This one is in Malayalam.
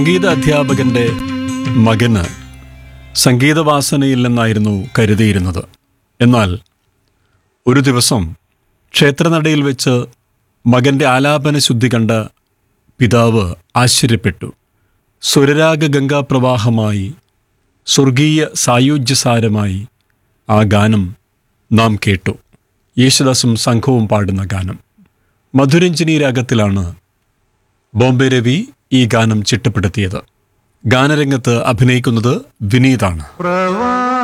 സംഗീത അധ്യാപകന്റെ മകന് സംഗീതവാസനയില്ലെന്നായിരുന്നു കരുതിയിരുന്നത് എന്നാൽ ഒരു ദിവസം ക്ഷേത്രനടയിൽ വെച്ച് മകന്റെ ആലാപന ശുദ്ധി കണ്ട പിതാവ് ആശ്ചര്യപ്പെട്ടു സ്വരരാഗ ഗംഗാപ്രവാഹമായി സ്വർഗീയ സായുജ്യസാരമായി ആ ഗാനം നാം കേട്ടു യേശുദാസും സംഘവും പാടുന്ന ഗാനം മധുരഞ്ജനി രാഗത്തിലാണ് ബോംബെ രവി ഈ ഗാനം ചിട്ടപ്പെടുത്തിയത് ഗാനരംഗത്ത് അഭിനയിക്കുന്നത് വിനീതാണ് പ്രവാ